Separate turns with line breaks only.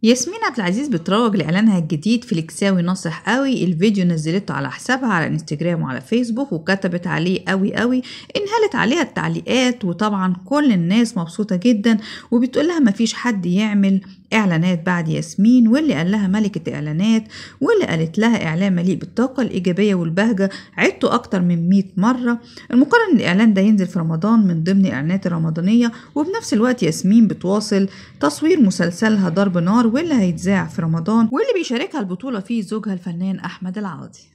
ياسمين عبد العزيز بتروج لاعلانها الجديد فليكساوي ناصح قوي الفيديو نزلته على حسابها على انستجرام وعلى فيسبوك وكتبت عليه قوي قوي انهالت عليها التعليقات وطبعا كل الناس مبسوطة جدا وبتقول لها مفيش حد يعمل اعلانات بعد ياسمين واللي قال لها ملكة اعلانات واللي قالت لها اعلان مليء بالطاقة الايجابية والبهجة عدته اكتر من 100 مرة المقارنة ان الاعلان ده ينزل في رمضان من ضمن الاعلانات الرمضانية وبنفس الوقت ياسمين بتواصل تصوير مسلسلها ضرب نار واللي هيتذاع في رمضان واللي بيشاركها البطولة فيه زوجها الفنان أحمد العوضي